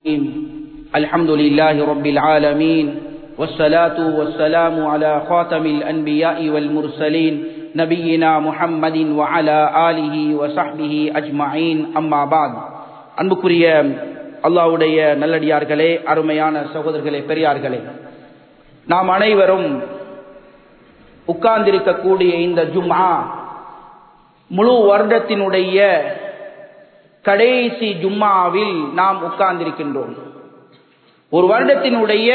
الحمد لله رب العالمين والصلاة والسلام على خاتم الأنبياء والمرسلين نبينا محمد وعلى آله وصحبه أجمعين أما بعد அன்புக்குரிய அல்லாவுடைய நல்லடியார்களே அருமையான சகோதரர்களே பெரியார்களே நாம் அனைவரும் உட்கார்ந்திருக்கக்கூடிய இந்த ஜும்ஆ முழு வருடத்தினுடைய கடைசி ஜும்மாவில் நாம் உட்கார்ந்திருக்கின்றோம் ஒரு வருடத்தினுடைய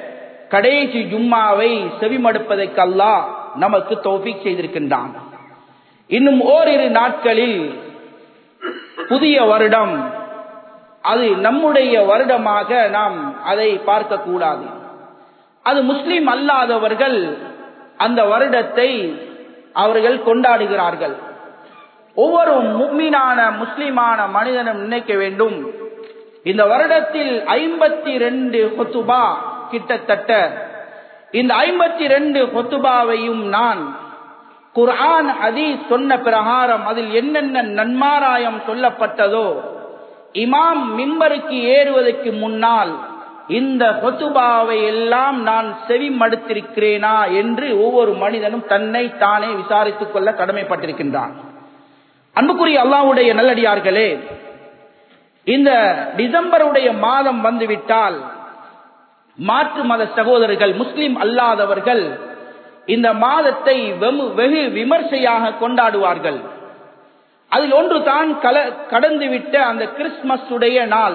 கடைசி ஜும்மாவை செவிமடுப்பதற்கு அல்லாஹ் நமக்கு தௌஃபீக் செய்திருக்கின்றான் இன்னும் ஓரிரு நாட்களில் புதிய வருடம் அது நம்முடைய வருடமாக நாம் அதை பார்க்க கூடாது அது முஸ்லிம் அல்லாதவர்கள் அந்த வருடத்தை அவர்கள் கொண்டாடுகிறார்கள் ஒவ்வொரு முக்மீனான முஸ்லிமான மனிதனும் நினைக்க வேண்டும் இந்த வருடத்தில் ஐம்பத்தி ரெண்டு கொத்துபா கிட்டத்தட்ட இந்த ஐம்பத்தி ரெண்டு கொத்துபாவையும் நான் குர்ஆன் ஹதீஸ் சொன்ன பிரகாரம் அதில் என்னென்ன நன்மாராயம் சொல்லப்பட்டதோ இமாம் மிம்பருக்கு ஏறுவதற்கு முன்னால் இந்த கொத்துபாவை எல்லாம் நான் செவி மடுத்திருக்கிறேனா என்று ஒவ்வொரு மனிதனும் தன்னை தானே விசாரித்துக் கொள்ள கடமைப்பட்டிருக்கின்றான் அன்புக்குரிய அல்லாவுடைய நல்லடியார்களே இந்த டிசம்பருடைய மாதம் வந்துவிட்டால் மாற்று மத சகோதரர்கள் முஸ்லிம் அல்லாதவர்கள் இந்த மாதத்தை வெகு விமர்சையாக கொண்டாடுவார்கள் அதில் ஒன்று தான் கல கடந்துவிட்ட அந்த கிறிஸ்துமஸ் உடைய நாள்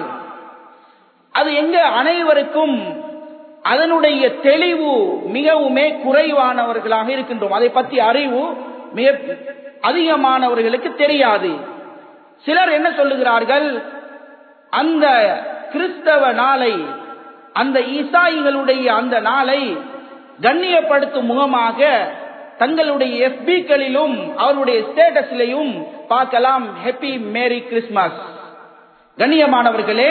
அது எங்க அனைவருக்கும் அதனுடைய தெளிவு மிகவுமே குறைவானவர்களாக இருக்கின்றோம் அதை பற்றி அறிவு மிக அதிகமானவர்களுக்கு தெரியாது சிலர் என்ன சொல்லுகிறார்கள் அந்த கிறிஸ்தவ நாளை அந்த ஈசாயிகளுடைய அந்த நாளை கண்ணியப்படுத்தும் முகமாக தங்களுடைய எஃபிகளிலும் அவருடைய ஸ்டேட்டஸிலையும் பார்க்கலாம் ஹெப்பி மேரி கிறிஸ்துமஸ் கண்ணியமானவர்களே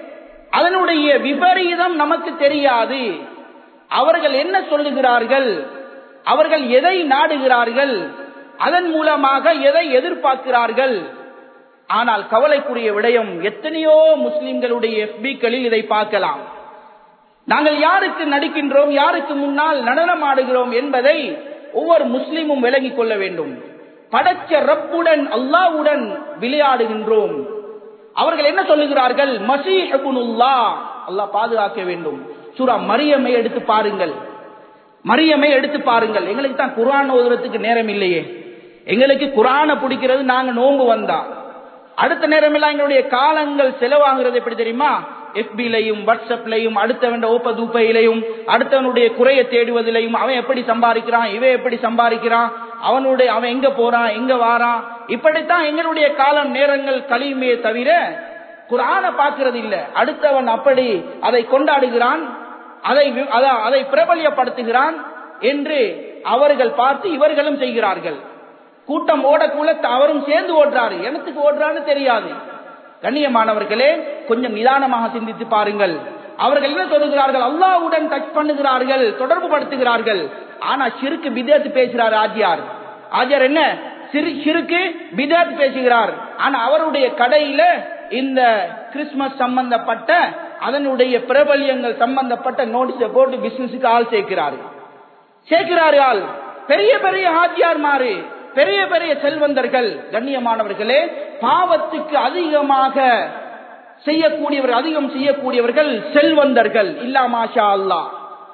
அதனுடைய விபரீதம் நமக்கு தெரியாது அவர்கள் என்ன சொல்லுகிறார்கள் அவர்கள் எதை நாடுகிறார்கள் அதன் மூலமாக எதை எதிர்பார்க்கிறார்கள் ஆனால் கவலைக்குரிய விடயம் எத்தனையோ முஸ்லிம்களுடைய எஃபிகளில் இதை பார்க்கலாம் நாங்கள் யாருக்கு நடிக்கின்றோம் யாருக்கு முன்னால் நடனம் ஆடுகிறோம் என்பதை ஒவ்வொரு முஸ்லிமும் விளங்கிக் கொள்ள வேண்டும் படைச்ச ரப்புடன் அல்லாவுடன் விளையாடுகின்றோம் அவர்கள் என்ன சொல்லுகிறார்கள் மசீஹபுனுல்லா அல்லாஹ் பாதுகாக்க வேண்டும் சூரா மரியமை எடுத்து பாருங்கள் மரியமை எடுத்து பாருங்கள் எங்களுக்கு தான் குரான் ஓதுறதுக்கு நேரம் இல்லையே எங்களுக்கு குரான பிடிக்கிறது நாங்க நோம்பு வந்தா அடுத்த நேரம் எல்லாம் எங்களுடைய காலங்கள் செலவாகிறது எப்படி தெரியுமா எஃபிலையும் வாட்ஸ்அப்லையும் அடுத்தவன் ஓப்ப தூப்பையிலையும் அடுத்தவனுடைய குறைய தேடுவதிலையும் அவன் எப்படி சம்பாதிக்கிறான் இவன் எப்படி சம்பாதிக்கிறான் அவனுடைய அவன் எங்க போறான் எங்க வாரான் இப்படித்தான் எங்களுடைய காலம் நேரங்கள் கழியுமே தவிர குரான பார்க்கறது இல்ல அடுத்தவன் அப்படி அதை கொண்டாடுகிறான் அதை அதை பிரபலியப்படுத்துகிறான் என்று அவர்கள் பார்த்து இவர்களும் செய்கிறார்கள் கூட்டம் ஓடக்குள்ள அவரும் சேர்ந்து ஓடுறாரு எனத்துக்கு ஓடுறான்னு தெரியாது கண்ணியமானவர்களே கொஞ்சம் நிதானமாக சிந்தித்து பாருங்கள் அவர்கள் என்ன சொல்லுகிறார்கள் அல்லாவுடன் டச் பண்ணுகிறார்கள் தொடர்பு படுத்துகிறார்கள் ஆனா சிறுக்கு பிதேத்து பேசுகிறார் ஆஜியார் ஆஜியார் என்ன சிறு சிறுக்கு பிதேத் பேசுகிறார் ஆனா அவருடைய கடையில இந்த கிறிஸ்துமஸ் சம்பந்தப்பட்ட அதனுடைய பிரபல்யங்கள் சம்பந்தப்பட்ட நோட்டீஸை போட்டு பிசினஸுக்கு ஆள் சேர்க்கிறார் சேர்க்கிறார்கள் பெரிய பெரிய ஆஜியார் மாறு பெரிய பெரிய செல்வந்தர்கள் கண்ணியமானவர்களே பாவத்துக்கு அதிகமாக செய்யக்கூடியவர் அதிகம் செய்யக்கூடியவர்கள் செல்வந்தர்கள் இல்லா மாஷா அல்லா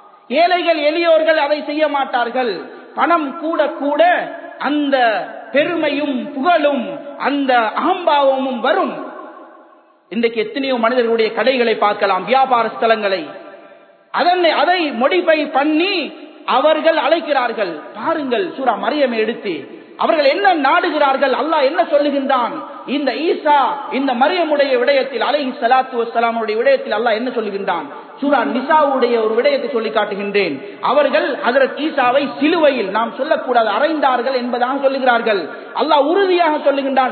ஏழைகள் எளியோர்கள் அதை செய்ய மாட்டார்கள் பணம் கூட கூட அந்த பெருமையும் புகழும் அந்த அகம்பாவமும் வரும் இன்றைக்கு எத்தனையோ மனிதர்களுடைய கடைகளை பார்க்கலாம் வியாபார ஸ்தலங்களை அதனை அதை மொடிஃபை பண்ணி அவர்கள் அழைக்கிறார்கள் பாருங்கள் சூரா மரியமை எடுத்து அவர்கள் என்ன நாடுகிறார்கள் அல்லாஹ் என்ன சொல்லுகின்றான் இந்த ஈசா இந்த மரியமுடைய விடயத்தில் அலை சலாத்து வசலாமுடைய விடயத்தில் அல்லாஹ் என்ன சொல்லுகின்றான் சூரா நிசாவுடைய ஒரு விடயத்தை சொல்லி காட்டுகின்றேன் அவர்கள் அதற்கு ஈசாவை சிலுவையில் நாம் சொல்லக்கூடாது அறைந்தார்கள் என்பதாக சொல்லுகிறார்கள் அல்லாஹ் உறுதியாக சொல்லுகின்றான்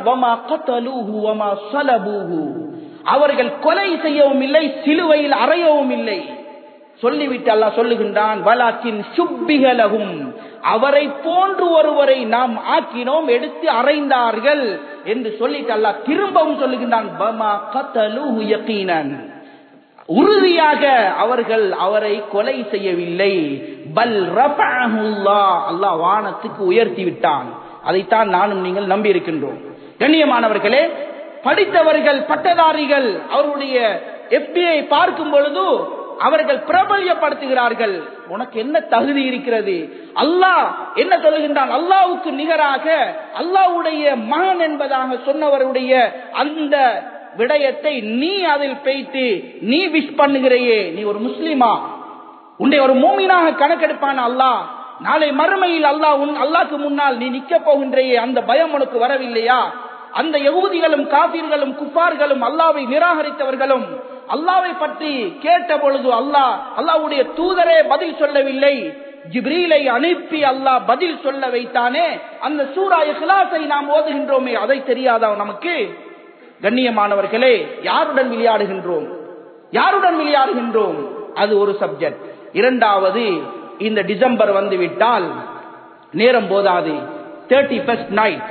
அவர்கள் கொலை செய்யவும் இல்லை சிலுவையில் அறையவும் இல்லை சொல்லிவிட்டு அல்லாஹ் சொல்லுகின்றான் வலாக்கின் சுப்பிகலகும் அவரை போன்று ஒருவரை நாம் ஆக்கினோம் எடுத்து அறைந்தார்கள் என்று சொல்லிட்டு அல்லாஹ் திரும்பவும் சொல்லுகின்றான் பமா கத்தலுஹு யகீனன் உறுதியாக அவர்கள் அவரை கொலை செய்யவில்லை பல் ரஃபஅஹுல்லா அல்லாஹ் வானத்துக்கு உயர்த்தி விட்டான் அதைத்தான் நானும் நீங்கள் நம்பி இருக்கின்றோம் கண்ணியமானவர்களே படித்தவர்கள் பட்டதாரிகள் அவருடைய எஃபிஐ பார்க்கும் பொழுது அவர்கள் பிரபல்யப்படுத்துகிறார்கள் உனக்கு என்ன தகுதி இருக்கிறது அல்லாஹ் என்ன சொல்லுகின்றான் அல்லாவுக்கு நிகராக அல்லாவுடைய மகன் என்பதாக சொன்னவருடைய அந்த விடயத்தை நீ அதில் பெய்த்து நீ விஷ் பண்ணுகிறையே நீ ஒரு முஸ்லிமா உன்னை ஒரு மூமினாக கணக்கெடுப்பான் அல்லாஹ் நாளை மறுமையில் அல்லாஹ் உன் அல்லாஹ்க்கு முன்னால் நீ நிக்க போகின்றையே அந்த பயம் உனக்கு வரவில்லையா அந்த யகூதிகளும் காபீர்களும் குப்பார்களும் அல்லாவை நிராகரித்தவர்களும் அல்லாவை பற்றி கேட்ட பொழுது அல்லாஹ் அல்லாவுடைய தூதரே பதில் சொல்லவில்லை ஜிப்ரீலை அனுப்பி அல்லாஹ் பதில் சொல்ல வைத்தானே அந்த சூரா இஹ்லாஸை நாம் ஓதுகின்றோமே அதை தெரியாதா நமக்கு கண்ணியமானவர்களே யாருடன் விளையாடுகின்றோம் யாருடன் விளையாடுகின்றோம் அது ஒரு சப்ஜெக்ட் இரண்டாவது இந்த டிசம்பர் வந்து விட்டால் நேரம் போதாது தேர்ட்டி ஃபர்ஸ்ட் நைட்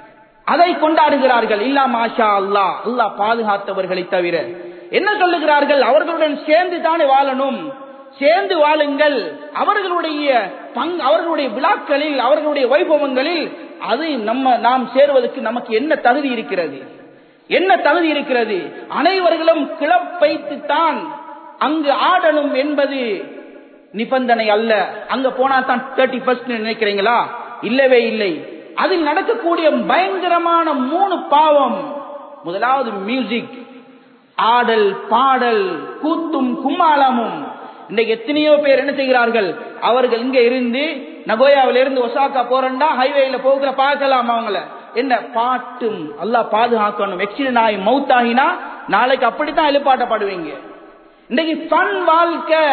அதை கொண்டாடுகிறார்கள் இல்லா மாஷா அல்லா அல்லாஹ் பாதுகாத்தவர்களை தவிர என்ன சொல்லுகிறார்கள் அவர்களுடன் சேர்ந்து தானே வாழணும் சேர்ந்து வாழுங்கள் அவர்களுடைய பங் அவர்களுடைய விழாக்களில் அவர்களுடைய வைபவங்களில் அது நம்ம நாம் சேருவதற்கு நமக்கு என்ன தகுதி இருக்கிறது என்ன தகுதி இருக்கிறது அனைவர்களும் கிளப்பைத்துத்தான் அங்கு ஆடணும் என்பது நிபந்தனை அல்ல அங்க போனா தான் தேர்ட்டி ஃபர்ஸ்ட் நினைக்கிறீங்களா இல்லவே இல்லை அதில் நடக்கக்கூடிய பயங்கரமான மூணு பாவம் முதலாவது மியூசிக் ஆடல் பாடல் கூத்தும் கும்மாளமும் இன்னைக்கு எத்தனையோ பேர் என்ன செய்கிறார்கள் அவர்கள் இங்க இருந்து நகோயாவில இருந்து ஒசாக்கா போறண்டா ஹைவேல போகிற பார்க்கலாம் அவங்கள என்ன பாட்டும் அல்லாஹ் பாதுகாக்கணும் எக்ஸிடென்ட் ஆகி மவுத் ஆகினா நாளைக்கு அப்படித்தான் எழுப்பாட்டப்படுவீங்க இன்னைக்கு ஃபன் வாழ்க்கை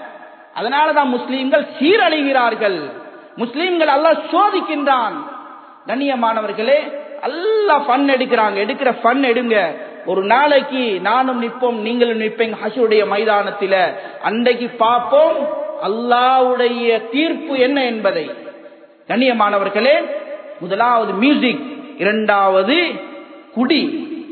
அதனாலதான் முஸ்லீம்கள் சீரழிகிறார்கள் முஸ்லீம்கள் அல்லாஹ் சோதிக்கின்றான் கண்ணியமானவர்களே எல்லாம் ஃபன் எடுக்கிறாங்க எடுக்கிற ஃபன் எடுங்க ஒரு நாளைக்கு நானும் நிற்போம் நீங்களும் நிற்பீங்க ஹசுடைய மைதானத்தில அன்றைக்கு பார்ப்போம் அல்லாவுடைய தீர்ப்பு என்ன என்பதை கண்ணியமானவர்களே முதலாவது மியூசிக் இரண்டாவது குடி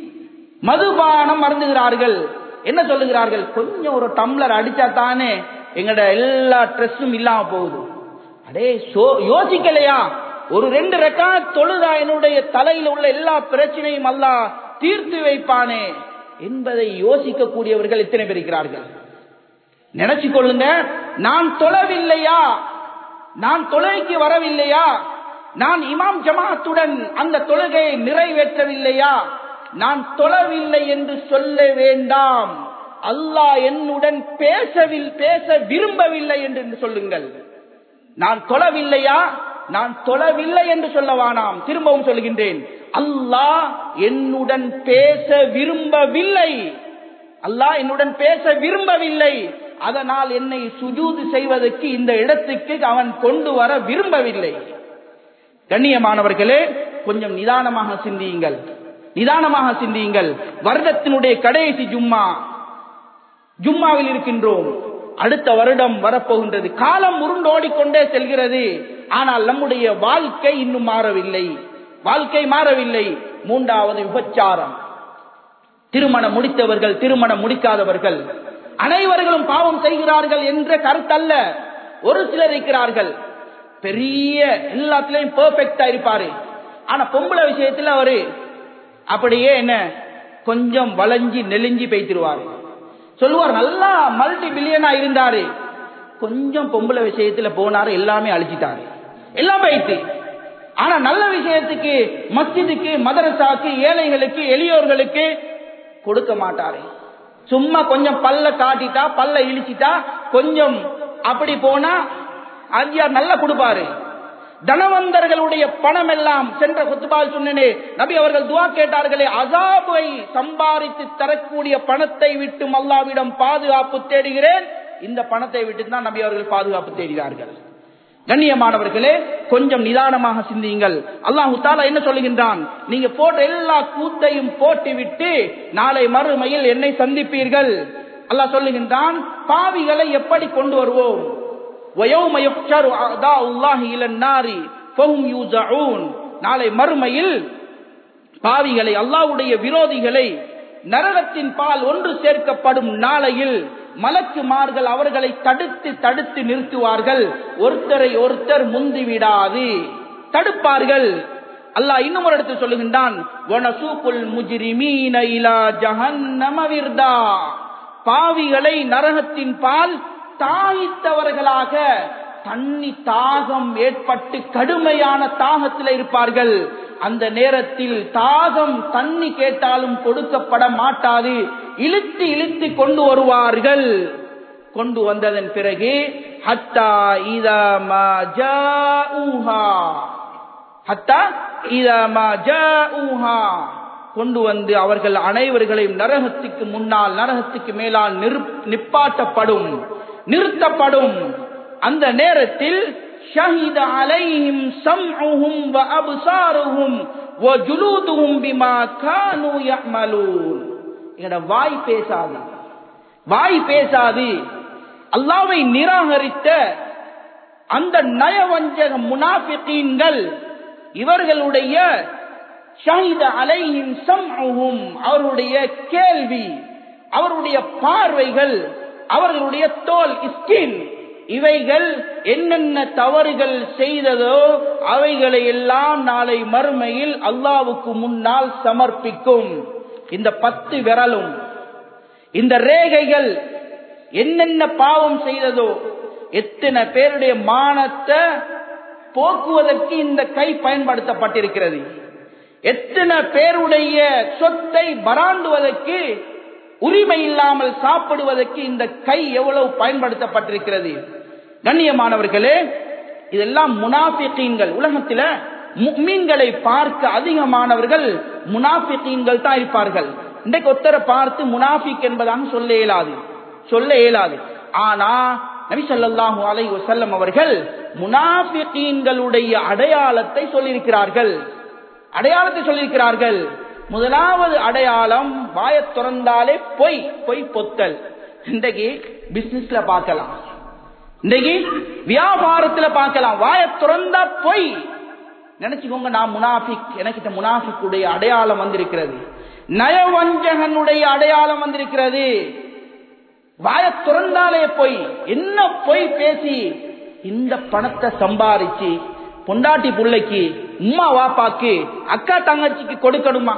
மதுபானம் மருந்துகிறார்கள் என்ன சொல்லுகிறார்கள் கொஞ்சம் ஒரு டம்ளர் அடிச்சா தானே எங்கட எல்லா ட்ரெஸ்ஸும் இல்லாம போகுது அடே யோசிக்கலையா ஒரு ரெண்டு ரெக்கா தொழுதா என்னுடைய தலையில் உள்ள எல்லா பிரச்சனையும் அல்லா தீர்த்து வைப்பானே என்பதை யோசிக்க கூடியவர்கள் எத்தனை பேர் இருக்கிறார்கள் நினைச்சு கொள்ளுங்க நான் தொழவில்லையா நான் தொழுகைக்கு வரவில்லையா நான் இமாம் ஜமாத்துடன் அந்த தொழுகையை நிறைவேற்றவில்லையா நான் தொழவில்லை என்று சொல்ல வேண்டாம் அல்லாஹ் என்னுடன் பேசவில் பேச விரும்பவில்லை என்று சொல்லுங்கள் நான் தொழவில்லையா நான் தொழவில்லை என்று சொல்லவானாம் திரும்பவும் சொல்கின்றேன் அல்லாஹ் என்னுடன் பேச விரும்பவில்லை அல்லாஹ் என்னுடன் பேச விரும்பவில்லை அதனால் என்னை சுஜூது செய்வதற்கு இந்த இடத்துக்கு அவன் கொண்டு வர விரும்பவில்லை கண்ணியமானவர்களே கொஞ்சம் நிதானமாக சிந்தியுங்கள் நிதானமாக சிந்தியுங்கள் வருடத்தினுடைய கடைசி ஜும்மா ஜும்மாவில் இருக்கின்றோம் அடுத்த வருடம் வரப்போகின்றது காலம் உருண்டோடிக்கொண்டே செல்கிறது ஆனால் நம்முடைய வாழ்க்கை இன்னும் மாறவில்லை வாழ்க்கை மாறவில்லை மூன்றாவது விபச்சாரம் திருமணம் முடித்தவர்கள் திருமணம் முடிக்காதவர்கள் அனைவர்களும் பாவம் செய்கிறார்கள் என்ற கருத்தல்ல ஒரு சிலர் இருக்கிறார்கள் பெரிய எல்லாத்திலையும் பெர்ஃபெக்டா இருப்பாரு ஆனா பொம்பளை விஷயத்துல அவரு அப்படியே என்ன கொஞ்சம் வளைஞ்சி நெலிஞ்சி பேய்த்திருவாரு சொல்லுவார் நல்லா மல்டி பில்லியனா இருந்தாரு கொஞ்சம் பொம்பளை விஷயத்துல போனாரு எல்லாமே அழிச்சிட்டாரு எல்லாம் போயிட்டு ஆனா நல்ல விஷயத்துக்கு மஸ்ஜிதுக்கு மதரசாக்கு ஏழைகளுக்கு எளியோர்களுக்கு கொடுக்க மாட்டாரு சும்மா கொஞ்சம் பல்ல காட்டிட்டா பல்ல இழிச்சிட்டா கொஞ்சம் அப்படி போனா அஞ்சியார் நல்லா கொடுப்பாரு தனவந்தர்களுடைய பணம் எல்லாம் சென்ற குத்துபால் சொன்னனே நபி அவர்கள் துவா கேட்டார்களே அசாபை சம்பாதித்து தரக்கூடிய பணத்தை விட்டு அல்லாவிடம் பாதுகாப்பு தேடுகிறேன் இந்த பணத்தை விட்டு தான் நபி அவர்கள் பாதுகாப்பு தேடினார்கள் கண்ணியமானவர்களே கொஞ்சம் நிதானமாக சிந்தியுங்கள் அல்லாஹு தாலா என்ன சொல்லுகின்றான் நீங்க போட்ட எல்லா கூத்தையும் போட்டு விட்டு நாளை மறுமையில் என்னை சந்திப்பீர்கள் அல்லாஹ் சொல்லுகின்றான் பாவிகளை எப்படி கொண்டு வருவோம் நாளை மறுமையில் பாவிகளை அல்லாவுடைய விரோதிகளை நரகத்தின் பால் ஒன்று சேர்க்கப்படும் நாளையில் மலக்குமார்கள் அவர்களை தடுத்து தடுத்து நிறுத்துவார்கள் ஒருத்தரை ஒருத்தர் முந்திவிடாது தடுப்பார்கள் அல்லாஹ் இன்னும் ஒரு இடத்தில் சொல்லுகின்றான் "வனசூகுல் முஜ்ரிமீன இலா ஜஹன்னம விர்தா." பாவிகளை நரகத்தின் பால் தாய்த்தவர்களாக தண்ணி தாகம் ஏற்பட்டு கடுமையான தாகத்தில் இருப்பார்கள் அந்த நேரத்தில் தாகம் தண்ணி கேட்டாலும் கொடுக்கப்பட மாட்டாது இழுத்து இழுத்து கொண்டு வருவார்கள் கொண்டு வந்ததன் பிறகு ஹத்தா இதா மா ஜாஊஹா ஹத்தா இதா மா ஜாஊஹா கொண்டு வந்து அவர்கள் அனைவர்களையும் நரகத்துக்கு முன்னால் நரகத்துக்கு மேலால் நிறு- நிப்பாட்டப்படும் நிறுத்தப்படும் அந்த நேரத்தில் ஷஹித அலைஹிம் சம்உஹும் வ அப்சாருஹும் வ ஜுலூதுஹும் பிமா கானூ யஅமலூன் எங்கட வாய் பேசாது வாய் பேசாது அல்லாவை நிராகரித்த அந்த நயவஞ்சக முனாஃபிகீன்கள் இவர்களுடைய ஷஹித அலைஹிம் சம்உஹும் அவருடைய கேள்வி அவருடைய பார்வைகள் அவர்களுடைய தோல் ஸ்கின் இவைகள் என்னென்ன தவறுகள் செய்ததோ அவைகளை எல்லாம் நாளை மறுமையில் அல்லாவுக்கு முன்னால் சமர்ப்பிக்கும் இந்த பத்து விரலும் இந்த ரேகைகள் என்னென்ன பாவம் செய்ததோ எத்தனை பேருடைய மானத்தை போக்குவதற்கு இந்த கை பயன்படுத்தப்பட்டிருக்கிறது எத்தனை பேருடைய சொத்தை பராண்டுவதற்கு உரிமை இல்லாமல் சாப்பிடுவதற்கு இந்த கை எவ்வளவு பயன்படுத்தப்பட்டிருக்கிறது கண்ணியமானவர்களே இதெல்லாம் முனாஃபிகீன்கள் உலகத்தில முக்மீன்களை பார்க்க அதிகமானவர்கள் முனாஃபிகீன்கள் தான் இருப்பார்கள் இன்றைக்கு ஒத்தரை பார்த்து முனாஃபிக் என்பதாக சொல்ல இயலாது சொல்ல இயலாது ஆனா நபி ஸல்லல்லாஹு அலைஹி வஸல்லம் அவர்கள் முனாஃபிகீன்களுடைய அடையாளத்தை சொல்லியிருக்கிறார்கள் அடையாளத்தை சொல்லியிருக்கிறார்கள் முதலாவது அடையாளம் வாயத் திறந்தாலே பொய் பொய் பொத்தல் இன்றைக்கு பிசினஸ்ல பார்க்கலாம் இன்றைக்கு வியாபாரத்துல பார்க்கலாம் வாயத் திறந்தா பொய் நினைச்சுக்கோங்க நான் முனாஃபிக் எனக்கு முனாஃபிக்குடைய அடையாளம் வந்திருக்கிறது நயவஞ்சகனுடைய அடையாளம் வந்திருக்கிறது வாய திறந்தாலே பொய் என்ன பொய் பேசி இந்த பணத்தை சம்பாரிச்சு பொண்டாட்டி புள்ளைக்கு உம்மா வாப்பாக்கு அக்கா தங்கச்சிக்கு கொடுக்கணுமா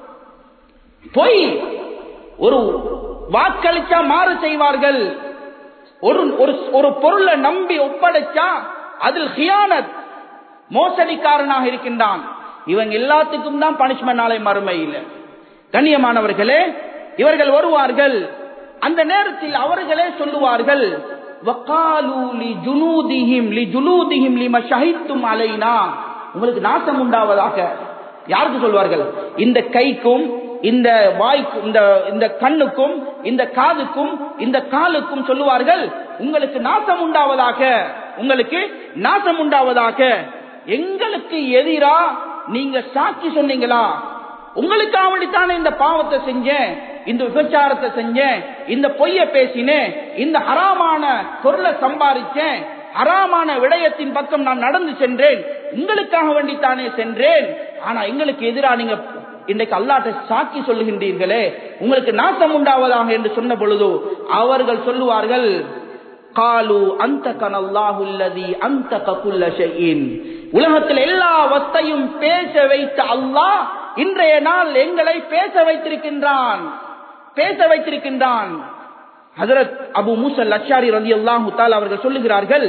பொய் ஒரு வாக்களிச்சா மாறு செய்வார்கள் ஒரு ஒரு ஒரு பொருளை நம்பி ஒப்படைச்சா அதில் ஹியானத் மோசடிக்காரனாக இருக்கின்றான் இவங்க எல்லாத்துக்கும் தான் பனிஷ்மெண்ட் நாளை மறுமையில் கண்ணியமானவர்களே இவர்கள் வருவார்கள் அந்த நேரத்தில் அவர்களே சொல்லுவார்கள் وَقَالُوا لِجُنُودِهِمْ لِجُلُودِهِمْ لِمَ شَهِدْتُمْ عَلَيْنَا உங்களுக்கு நாசம் உண்டாவதாக யாருக்கு சொல்வார்கள் இந்த கைக்கும் இந்த வாய்க்கும் இந்த இந்த கண்ணுக்கும் இந்த காதுக்கும் இந்த காலுக்கும் சொல்லுவார்கள் உங்களுக்கு நாசம் உண்டாவதாக உங்களுக்கு நாசம் உண்டாவதாக எங்களுக்கு எதிரா நீங்க சாட்சி சொன்னீங்களா உங்களுக்காக வேண்டித்தானே இந்த பாவத்தை செஞ்சேன் இந்த விபச்சாரத்தை செஞ்சேன் இந்த பொய்ய பேசினேன் இந்த ஹராமான பொருளை சம்பாதிச்சேன் ஹராமான விடயத்தின் பக்கம் நான் நடந்து சென்றேன் உங்களுக்காக வேண்டித்தானே சென்றேன் ஆனா எங்களுக்கு எதிராக நீங்க இன்றைக்கு அல்லாட்ட சாட்சி சொல்லுகின்றீர்களே உங்களுக்கு நாசம் உண்டாவதாக என்று சொன்ன பொழுது அவர்கள் சொல்லுவார்கள் காலு அந்த கனல்லாஹுல்லதி அந்த ககுல்ல ஷைஇன் உலகத்தில் எல்லா வத்தையும் பேச வைத்த அல்லாஹ் இன்றைய நாள் எங்களை பேச வைத்திருக்கின்றான் பேச வைத்திருக்கின்றான் ஹசரத் அபு மூசல் அச்சாரி ரதி அல்லாஹு அவர்கள் சொல்லுகிறார்கள்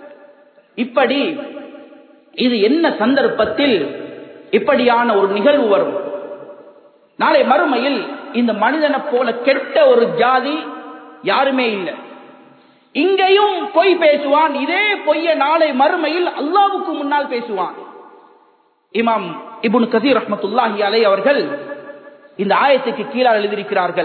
இப்படி இது என்ன சந்தர்ப்பத்தில் இப்படியான ஒரு நிகழ்வு வரும் நாளை மறுமையில் இந்த மனிதனை போல கெட்ட ஒரு ஜாதி யாருமே இல்லை இங்கேயும் பொய் பேசுவான் இதே பொய்ய நாளை மறுமையில் அல்லாவுக்கு முன்னால் பேசுவான் இமாம் இபுன் கதீர் ரஹமத்துல்லாஹி அலை அவர்கள் இந்த ஆயத்துக்கு கீழாக எழுதியிருக்கிறார்கள்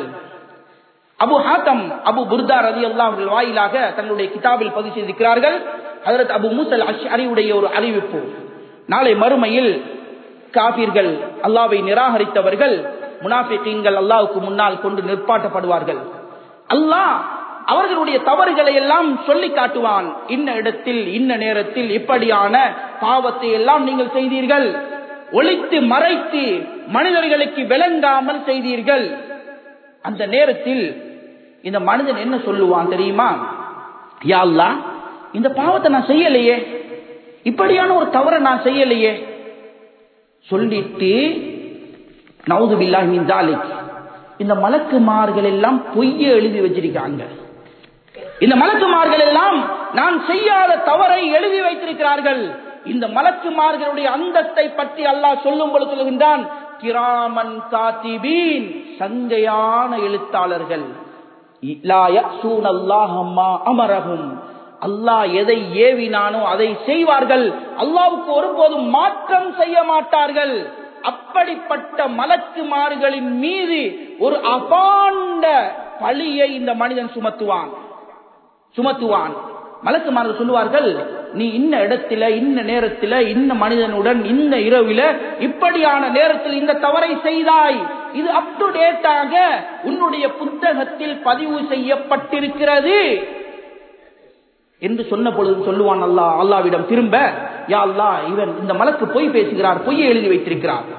அபு ஹாத்தம் அபு புர்தா ரதி அல்லாஹர்கள் வாயிலாக தங்களுடைய கிதாபில் பதிவு செய்திருக்கிறார்கள் அதற்கு அபு மூசல் அஷரியுடைய ஒரு அறிவிப்பு நாளை மறுமையில் காபீர்கள் அல்லாவை நிராகரித்தவர்கள் முனாஃபிகீன்கள் அல்லாவுக்கு முன்னால் கொண்டு நிற்பாட்டப்படுவார்கள் அல்லாஹ் அவர்களுடைய தவறுகளை எல்லாம் சொல்லி காட்டுவான் இன்ன இடத்தில் இன்ன நேரத்தில் இப்படியான பாவத்தை எல்லாம் நீங்கள் செய்தீர்கள் ஒழித்து மறைத்து மனிதர்களுக்கு விளங்காமல் செய்தீர்கள் அந்த நேரத்தில் இந்த மனிதன் என்ன சொல்லுவான் தெரியுமா யா அல்லாஹ் இந்த பாவத்தை நான் செய்யலையே இப்படியான ஒரு தவறை நான் செய்யலையே சொல்லிட்டு நவுது பில்லாஹி தாலிக் இந்த மலக்குமார்கள் எல்லாம் பொய்ய எழுதி வச்சிருக்காங்க இந்த மலக்குமார்கள் எல்லாம் நான் செய்யாத தவறை எழுதி வைத்திருக்கிறார்கள் இந்த மலக்குமார்களுடைய அந்தத்தை பற்றி அல்லாஹ் சொல்லும் பொழுது சொல்லுகின்றான் கிராமன் காத்திபீன் சங்கையான எழுத்தாளர்கள் லா யஸூன அல்லாஹ மா அமரஹும் அல்லாஹ் எதை ஏவினானோ அதை செய்வார்கள் அல்லாவுக்கு ஒருபோதும் மாற்றம் செய்ய மாட்டார்கள் அப்படிப்பட்ட மலக்குமார்களின் மீது ஒரு அபாண்ட பழியை இந்த மனிதன் சுமத்துவான் சுமத்துவான் மலக்குமார்கள் சொல்லுவார்கள் நீ இன்ன இடத்துல இன்ன நேரத்துல இன்ன மனிதனுடன் இந்த இரவில இப்படியான நேரத்தில் இந்த தவறை செய்தாய் இது அப் டு டேட்டாக உன்னுடைய புத்தகத்தில் பதிவு செய்யப்பட்டிருக்கிறது என்று சொன்ன பொழுது சொல்லுவான் அல்லாஹ் அல்லாவிடம் திரும்ப யா அல்லாஹ் இவன் இந்த மலக்கு பொய் பேசுகிறார் பொய்யை எழுதி வைத்திருக்கிறார்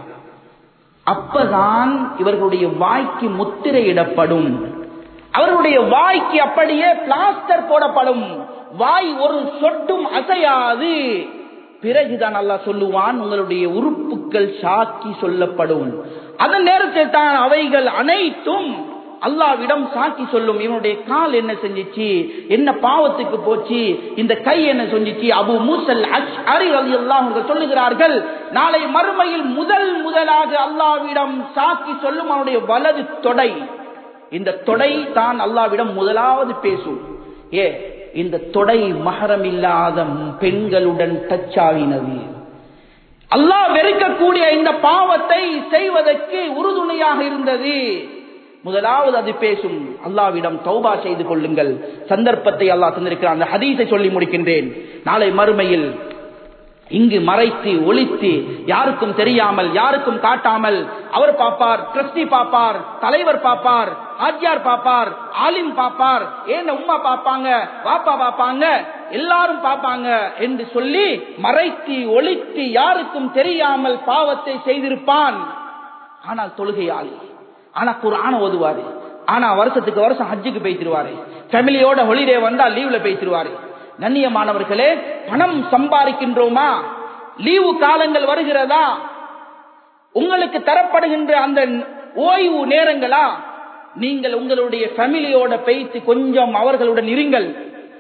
அப்பதான் இவர்களுடைய வாய்க்கு முத்திரையிடப்படும் அவர்களுடைய வாய்க்கு அப்படியே பிளாஸ்டர் போடப்படும் வாய் ஒரு சொட்டும் அசையாது பிறகுதான் அல்லாஹ் சொல்லுவான் உங்களுடைய உறுப்புகள் சாக்கி சொல்லப்படும் அந்த நேரத்தில் தான் அவைகள் அனைத்தும் அல்லாவிடம் சாக்கி சொல்லும் இவனுடைய கால் என்ன செஞ்சிச்சு என்ன பாவத்துக்கு போச்சு இந்த கை என்ன செஞ்சிச்சு அபு மூசல் அரி அலி அல்லாஹ் சொல்லுகிறார்கள் நாளை மறுமையில் முதல் முதலாக அல்லாவிடம் சாக்கி சொல்லும் அவனுடைய வலது தொடை இந்த தொடை தான் அல்லாவிடம் முதலாவது பேசும் ஏ இந்த தொடை மகரம் இல்லாத பெண்களுடன் டச்சாவினது அல்லாஹ் வெறுக்கக்கூடிய இந்த பாவத்தை செய்வதற்கு உறுதுணையாக இருந்தது முதலாவது அது பேசும் அல்லாவிடம் தௌபா செய்து கொள்ளுங்கள் சந்தர்ப்பத்தை அல்லாஹ் தந்திருக்கிறான் அந்த ஹதீஸை சொல்லி முடிக்கின்றேன் நாளை மறுமையில் இங்கு மறைத்து ஒளித்து யாருக்கும் தெரியாமல் யாருக்கும் காட்டாமல் அவர் பாப்பார் ட்ரஸ்டி பாப்பார் தலைவர் பாப்பார் ஆஜியார் பாப்பார் ஆலிம் பாப்பார் ஏன் உம்மா பாப்பாங்க வாப்பா பாப்பாங்க எல்லாரும் பாப்பாங்க என்று சொல்லி மறைத்து ஒளித்து யாருக்கும் தெரியாமல் பாவத்தை செய்திருப்பான் ஆனால் தொழுகையாளி ஆனா குரான ஓதுவாரு ஆனா வருஷத்துக்கு வருஷம் ஹஜ்ஜுக்கு போய்த்திருவாரு ஃபேமிலியோட ஹொலிடே வந்தா லீவ்ல போய்த்திருவாரு கண்ணியமானவர்களே பணம் சம்பாதிக்கின்றோமா லீவு காலங்கள் வருகிறதா உங்களுக்கு தரப்படுகின்ற அந்த ஓய்வு நேரங்களா நீங்கள் உங்களுடைய ஃபேமிலியோட பேய்த்து கொஞ்சம் அவர்களுடன் இருங்கள்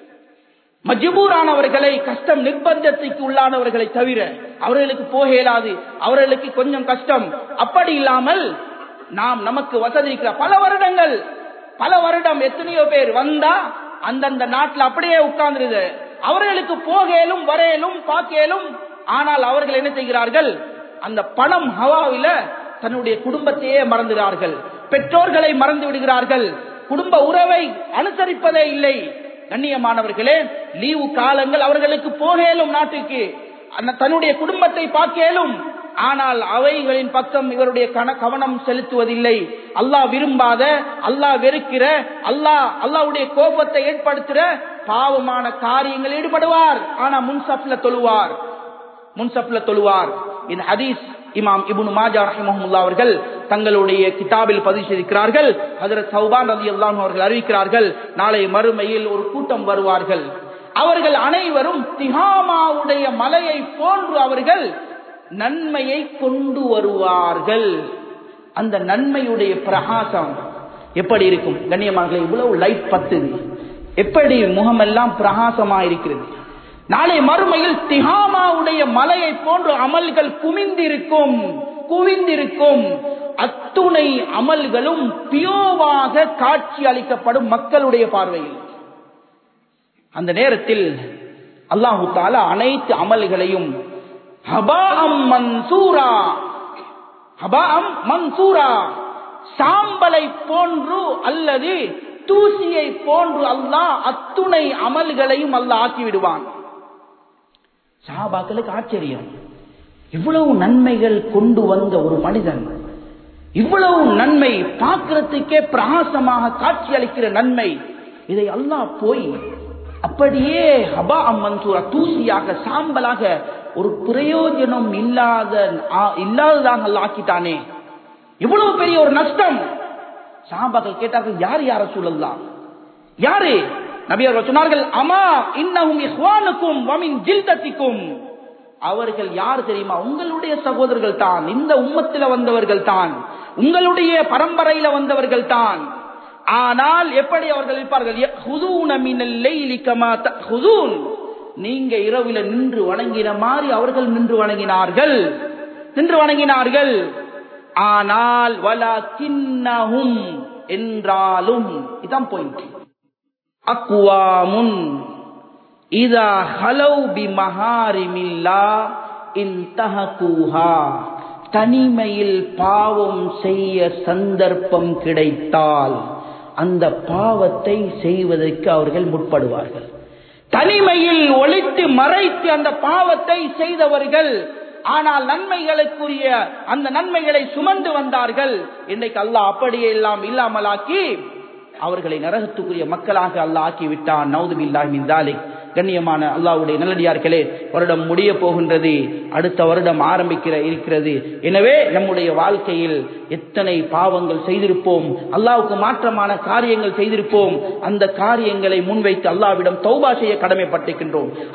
மஜ்பூரானவர்களை கஷ்டம் நிர்பந்தத்துக்கு உள்ளானவர்களை தவிர அவர்களுக்கு போக இயலாது அவர்களுக்கு கொஞ்சம் கஷ்டம் அப்படி இல்லாமல் நாம் நமக்கு வசதி இருக்கிற பல வருடங்கள் பல வருடம் எத்தனையோ பேர் வந்தா அந்தந்த நாட்டில் அப்படியே உட்கார்ந்துருது அவர்களுக்கு போகலும் வரையலும் பார்க்கலும் ஆனால் அவர்கள் என்ன செய்கிறார்கள் அந்த பணம் ஹவாவில தன்னுடைய குடும்பத்தையே மறந்துகிறார்கள் பெற்றோர்களை மறந்து விடுகிறார்கள் குடும்ப உறவை அனுசரிப்பதே இல்லை கண்ணியமானவர்களே லீவு காலங்கள் அவர்களுக்கு போகலும் நாட்டுக்கு தன்னுடைய குடும்பத்தை பார்க்கலும் ஆனால் அவைகளின் பக்கம் இவருடைய கன கவனம் செலுத்துவதில்லை அல்லாஹ் விரும்பாத அல்லாஹ் வெறுக்கிற அல்லாஹ் அல்லாவுடைய கோபத்தை ஏற்படுத்துற பாவமான காரியங்கள் ஈடுபடுவார் ஆனா முன்சப்ல தொழுவார் முன்சப்ல தொழுவார் இந்த ஹதீஸ் இமாம் இபுன் மாஜா ரஹிமஹமுல்லா அவர்கள் தங்களுடைய கிதாபில் பதிவு செய்திருக்கிறார்கள் ஹதரத் சௌபான் ரதி அல்லாம் அவர்கள் அறிவிக்கிறார்கள் நாளை மறுமையில் ஒரு கூட்டம் வருவார்கள் அவர்கள் அனைவரும் திகாமாவுடைய மலையை போன்று அவர்கள் நன்மையை கொண்டு வருவார்கள் அந்த நன்மையுடைய பிரகாசம் எப்படி இருக்கும் கண்ணியமாக இவ்வளவு லைட் பத்துது எப்படி முகமெல்லாம் பிரகாசமா இருக்கிறது நாளை மறுமையில் திகாமாவுடைய மலையை போன்ற அமல்கள் குமிந்திருக்கும் குவிந்திருக்கும் அத்துணை அமல்களும் பியோவாக காட்சி அளிக்கப்படும் மக்களுடைய பார்வையில் அந்த நேரத்தில் அல்லாஹு தாலா அனைத்து அமல்களையும் ஹபாம் மன்சூரா ஹபாம் மன்சூரா சாம்பலை போன்று அல்லது தூசியை போன்று அல்லாஹ் அத்துணை அமல்களையும் அல்லாஹ் ஆக்கி விடுவான் சாபாக்களுக்கு ஆச்சரியம் இவ்வளவு நன்மைகள் கொண்டு வந்த ஒரு மனிதன் இவ்வளவு நன்மை பார்க்கறதுக்கே பிரகாசமாக காட்சி அளிக்கிற நன்மை இதை அல்லாஹ் போய் அப்படியே ஹபா மன்சூரா தூசியாக சாம்பலாக ஒரு பிரயோஜனம் இல்லாத இல்லாததாக ஆக்கிட்டானே இவ்வளவு பெரிய ஒரு நஷ்டம் சாபாக்கள் கேட்டார்கள் யார் யார சூழல்லாம் யாரு நபி அவர்கள் சொன்னார்கள் அமா இன்னஹும் இஹ்வானுக்கும் வமின் ஜில்தத்திக்கும் அவர்கள் யார் தெரியுமா உங்களுடைய சகோதரர்கள் தான் இந்த உம்மத்தில் வந்தவர்கள் தான் உங்களுடைய பரம்பரையில வந்தவர்கள் தான் ஆனால் எப்படி அவர்கள் இருப்பார்கள் யஹுதூன மினல் லைலி கமா தஹுதூன் நீங்க இரவில நின்று வணங்கின மாதிரி அவர்கள் நின்று வணங்கினார்கள் நின்று வணங்கினார்கள் ஆனால் வலக்கின்னஹும் என்றாலும் இதான் பாயிண்ட் அக்வாமுன் இதா ஹலவ் பி மஹாரிமில்லா இன்தஹகூஹா தனிமையில் பாவம் செய்ய சந்தர்ப்பம் கிடைத்தால் அந்த பாவத்தை செய்வதற்கு அவர்கள் முற்படுவார்கள் தனிமையில் ஒழித்து மறைத்து அந்த பாவத்தை செய்தவர்கள் ஆனால் நன்மைகளுக்குரிய அந்த நன்மைகளை சுமந்து வந்தார்கள் இன்றைக்கு அல்லாஹ் அப்படியே எல்லாம் இல்லாமலாக்கி அவர்களை நரகத்துக்குரிய மக்களாக அல்லாஹ் ஆக்கி விட்டான் நவுதுபில்லாஹ் மின் தாலிக் கண்ணியமான அல்லாவுடைய நல்லடியார்களே வருடம் முடிய போகின்றது அடுத்த வருடம் ஆரம்பிக்கிற இருக்கிறது எனவே நம்முடைய வாழ்க்கையில் எத்தனை பாவங்கள் செய்திருப்போம் அல்லாவுக்கு மாற்றமான காரியங்கள் செய்திருப்போம் அந்த காரியங்களை முன்வைத்து அல்லாவிடம் தௌபா செய்ய கடமைப்பட்டிருக்கின்றோம்